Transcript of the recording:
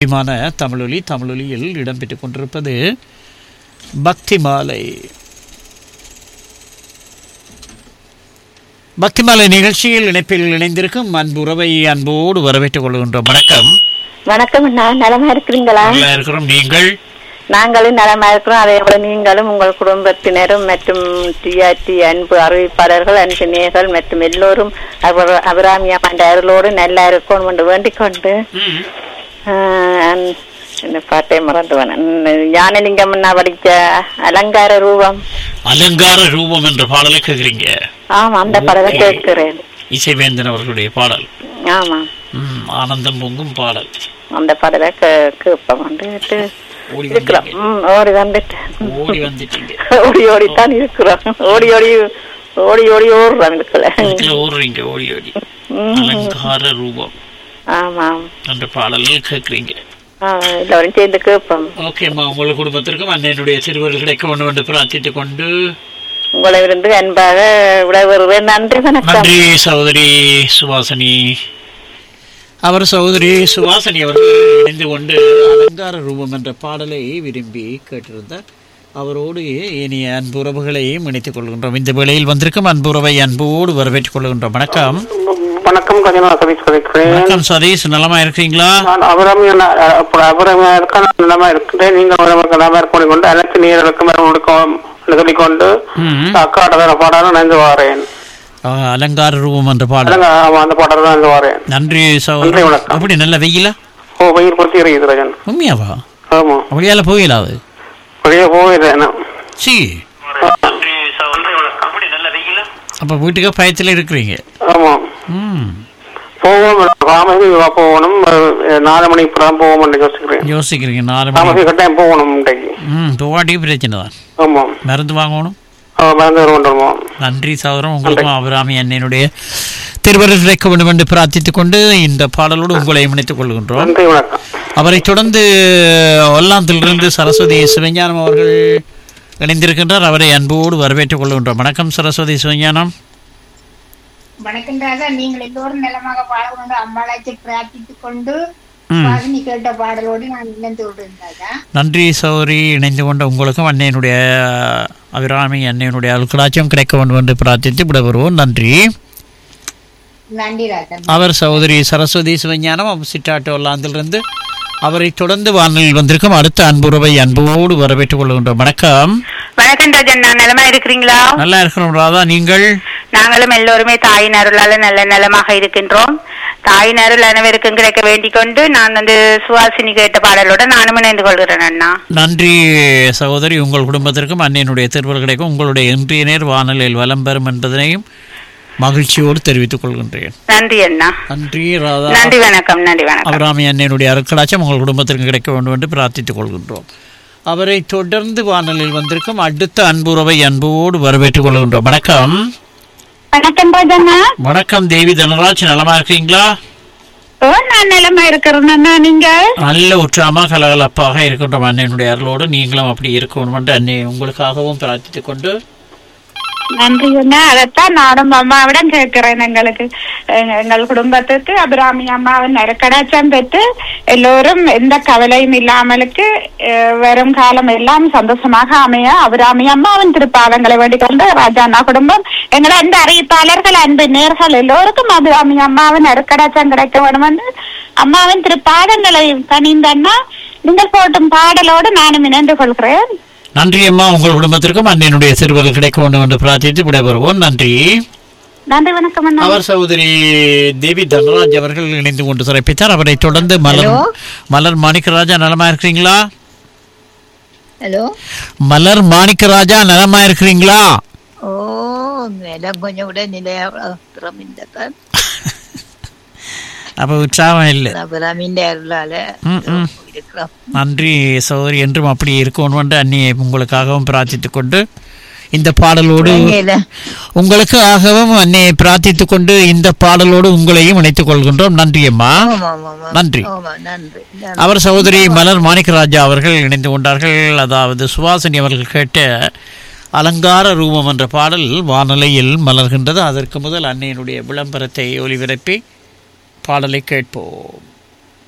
தாயமான தமிழொலி தமிழொலியில் இடம்பெற்றுக் கொண்டிருப்பது பக்தி மாலை பக்தி மாலை நிகழ்ச்சியில் இணைப்பில் இணைந்திருக்கும் அன்புறவை அன்போடு வரவேற்றுக் கொள்கின்றோம் வணக்கம் வணக்கம் நான் நலமா இருக்கிறீங்களா நல்லா இருக்கிறோம் நீங்கள் நாங்களும் நலமா இருக்கிறோம் அதே போல நீங்களும் உங்கள் குடும்பத்தினரும் மற்றும் டிஆர்டி அன்பு அறிவிப்பாளர்கள் அன்பு நேர்கள் மற்றும் எல்லோரும் அவர் அபிராமி அம்மாண்ட அருளோடு நல்லா இருக்கணும் என்று வேண்டிக் கொண்டு ஆஹ், இந்த பாட்டை மறந்து வேணேன் ஞானலிங்கம் நான் படிச்ச அலங்கார ரூபம் அலங்கார ரூபம் என்ற பாடலை கேட்குறீங்க ஆமா அந்த படத்தை கேட்கிறேன் இசைவேந்தன் அவர்களுடைய பாடல் ஆமா ம், ஆனந்தம் பொங்கும் பாடல் அந்த படத்தை கே- கேட்போம் வந்துட்டு ஓடி இருக்கிறோம் வந்தீங்க. ம், ஓடி வந்துட்டு ஓடி வந்துட்டீங்க ஓடி ஓடித்தான் இருக்கிறோம் ஓடி ஓடி ஓடி ஓடி ஓடுறோம் இதுக்குள்ள இதுல ஓடுறீங்க ஓடி ஓடி ம். அலங்கார ரூபம் ஆமாம் என்ற பாடலில் கேட்குறீங்க ஆ, எல்லாரும் சேர்ந்து கேட்போம் ஓகேம்மா உங்கள் குடும்பத்திற்கும் அன்னையினுடைய சிறுவர் கிடைக்க வேண்டும் என்று பிரார்த்தித்துக் கொண்டு உங்களை இருந்து அன்பாக விடைபெறுவேன் நன்றி வணக்கம் நன்றி சகோதரி சுவாசனி அவர் சகோதரி சுவாசனி அவர்கள் இணைந்து கொண்டு அலங்கார ரூபம் என்ற பாடலை விரும்பி கேட்டிருந்தார் அவரோடு இனிய அன்புறவுகளையும் இணைத்துக் கொள்கின்றோம் இந்த வேளையில் வந்திருக்கும் அன்புறவை அன்போடு வரவேற்றுக் கொள்கின்றோம் வணக்கம் வணக்கம் கஜனா சதீஷ் கதைக்கிறேன் வணக்கம் சதீஷ் நலமா இருக்கீங்களா நான் அபரமிய அபரமியா இருக்க நான் நிலமா இருக்கிறேன் நீங்கள் அவரவருக்கு நிலமா இருக்க கொண்டு அனைத்து நீர்களுக்கு மேலும் கொடுக்கும் என்று சொல்லிக்கொண்டு ம். அக்காட பாடலும் நினைந்து வாரேன் ஆ, அலங்கார ரூபம் என்ற பாடல் அதனால ஆமா, அந்த பாடல் தான் நினைந்து வாரேன் நன்றி நன்றி, சகோதரி வணக்கம். அப்படி நல்ல வெயிலா ஓ வெயில் பொறுத்து இருக்குது ரஜன் உண்மையாவா ஆமா அப்படியால போயில அது வெளியே போயிடுறேன் சி நன்றி வணக்கம் அப்படி நல்ல வெயில் அப்ப வீட்டுக்கு பயத்துல இருக்கிறீங்க ஆமா ம் போவோம் ராமசி போகணும் அஹ், நாலு மணிக்கு அப்புறம் போவோம் என்று யோசிக்கிறேன் யோசிக்கிறீங்க நாலு மணி ராமசி கட்டாயம் போகணும் இன்றைக்கு ம் போவாட்டி பிரச்சனை தான் ஆமா மருந்து வாங்கணும் அவன் மறந்து வருவோம் நன்றி சகோதரன் உங்களுக்கும் அபிராமி அன்னையினுடைய திருவருள் கிடைக்க வேண்டும் என்று பிரார்த்தித்துக் கொண்டு இந்த பாடலோடு உங்களை இணைத்துக் கொள்கின்றோம் நன்றி வணக்கம் அவரை தொடர்ந்து ஒல்லாந்திலிருந்து சரஸ்வதி சிவஞானம் அவர்கள் இணைந்திருக்கின்றார் அவரை அன்போடு வரவேற்றுக் கொள்கின்றோம் வணக்கம் சரஸ்வதி சிவஞானம் வணக்கம் ராஜா நீங்கள் எல்லோரும் நலமாக வாழ கொண்டு அம்பாளாச்சி பிரார்த்தித்துக் கொண்டு ம். பாதினி கேட்ட பாடலோடு நான் இணைந்து விடுறேன் ராஜா நன்றி சௌரி இணைந்து கொண்ட உங்களுக்கும் அன்னையினுடைய அபிராமி அன்னையினுடைய அருள்கடாட்சியம் கிடைக்க வேண்டும் என்று பிரார்த்தித்து விட வருவோம் நன்றி நன்றி ராஜா அவர் சகோதரி சரஸ்வதி சிவஞானம் சிட்டாட்டு ஒல்லாந்திலிருந்து அவரை தொடர்ந்து வானலில் வந்திருக்கும் அடுத்த அன்புறவை அன்போடு வரவேற்றுக் கொள்கின்றோம் வணக்கம் வணக்கம் ராஜன் நான் நலமா இருக்கிறீங்களா நல்லா இருக்கிறோம் ராதா நீங்கள் நாங்களும் எல்லோருமே தாயின் அருளால நல்ல நலமாக இருக்கின்றோம் தாயின் அருள் அனைவருக்கும் கிடைக்க வேண்டிக் கொண்டு நான் வந்து சுவாசினி கேட்ட பாடலோட நானும் இணைந்து கொள்கிறேன் அண்ணா நன்றி சகோதரி உங்கள் குடும்பத்திற்கும் அன்னையினுடைய திருவள் கிடைக்கும் உங்களுடைய இன்றைய நேர் வானலில் வலம் பெறும் என்பதனையும் மகிழ்ச்சியோடு தெரிவித்துக் கொள்கின்றேன் நன்றி அண்ணா நன்றி ராதா நன்றி வணக்கம் நன்றி வணக்கம் அபிராமி அன்னையினுடைய அருட்கடாட்சம் உங்கள் குடும்பத்திற்கு கிடைக்க வேண்டும் என்று பிரார்த்தித்துக் கொள்கின்றோம் அவரை தொடர்ந்து வானலில் வந்திருக்கும் அடுத்த அன்புறவை அன்போடு வரவேற்றுக் கொள்கின்றோம் வணக்கம் வணக்கம் ராஜண்ணா வணக்கம் தேவி தனராஜ் நலமா இருக்கீங்களா ஓ நான் நலமா இருக்கிறேன்னா நீங்க நல்ல உற்சாகமா கலகலப்பாக இருக்கின்றோம் அன்னையினுடைய அருளோடு நீங்களும் அப்படி இருக்கணும் என்று அன்னை உங்களுக்காகவும் பிரார்த்தித்துக் கொண்டு நன்றி அண்ணா அதைத்தான் நானும் அம்மாவிடம் கேட்கிறேன் எங்களுக்கு எங்க- எங்கள் குடும்பத்துக்கு அபிராமி அம்மாவின் நெருக்கடாச்சம் பெற்று எல்லோரும் எந்த கவலையும் இல்லாமலுக்கு அஹ், வரும் காலம் எல்லாம் சந்தோஷமாக அமைய அபிராமி அம்மாவின் திருப்பாதங்களை வேண்டிக் கொண்டு ராஜா அண்ணா குடும்பம் எங்களை அந்த அறிவிப்பாளர்கள் அன்பு நேர்கள் எல்லோருக்கும் அபிராமி அம்மாவின் நெருக்கடாச்சம் கிடைக்க வேண்டும் என்று அம்மாவின் திருப்பாதங்களை பணிந்தண்ணா நீங்கள் போட்டும் பாடலோடு நானும் இணைந்து கொள்கிறேன் நன்றி அம்மா உங்கள் குடும்பத்திற்கும் அன்னையினுடைய சிறுவர்கள் கிடைக்க வேண்டும் என்று பிரார்த்தித்து விடைபெறுவோம் நன்றி நன்றி வணக்கம் அண்ணா அவர் சகோதரி தேவி தனராஜ் அவர்கள் இணைந்து கொண்டு சிறப்பித்தார் அவரை தொடர்ந்து மலர் மலர் மாணிக்கராஜா நலமா இருக்கிறீங்களா ஹலோ மலர் மாணிக்கராஜா நலமா இருக்கிறீங்களா ஓ நிலம் கொஞ்சம் கூட நிலையாபுரம் இந்த அப்ப உற்சாகம் இல்லை அப்புறம் அருளால ம், ம். இருக்கிறோம் நன்றி சகோதரி என்றும் அப்படி இருக்கணும் என்று அன்னியை உங்களுக்காகவும் பிரார்த்தித்துக் கொண்டு இந்த பாடலோடு இலங்கையில உங்களுக்காகவும் அன்னையை பிரார்த்தித்துக் கொண்டு இந்த பாடலோடு உங்களையும் இணைத்துக் கொள்கின்றோம் நன்றி அம்மா ஆமா ஆமா ஆமா நன்றி. ஆமா நன்றி நன்றி. அவர் சகோதரி மலர் மாணிக்கராஜா அவர்கள் இணைந்து கொண்டார்கள் அதாவது சுவாசினி அவர்கள் கேட்ட அலங்கார ரூபம் என்ற பாடல் வானொலியில் மலர்கின்றது அதற்கு முதல் அன்னையினுடைய விளம்பரத்தை ஒலிபரப்பி பாடலை கேட்போம்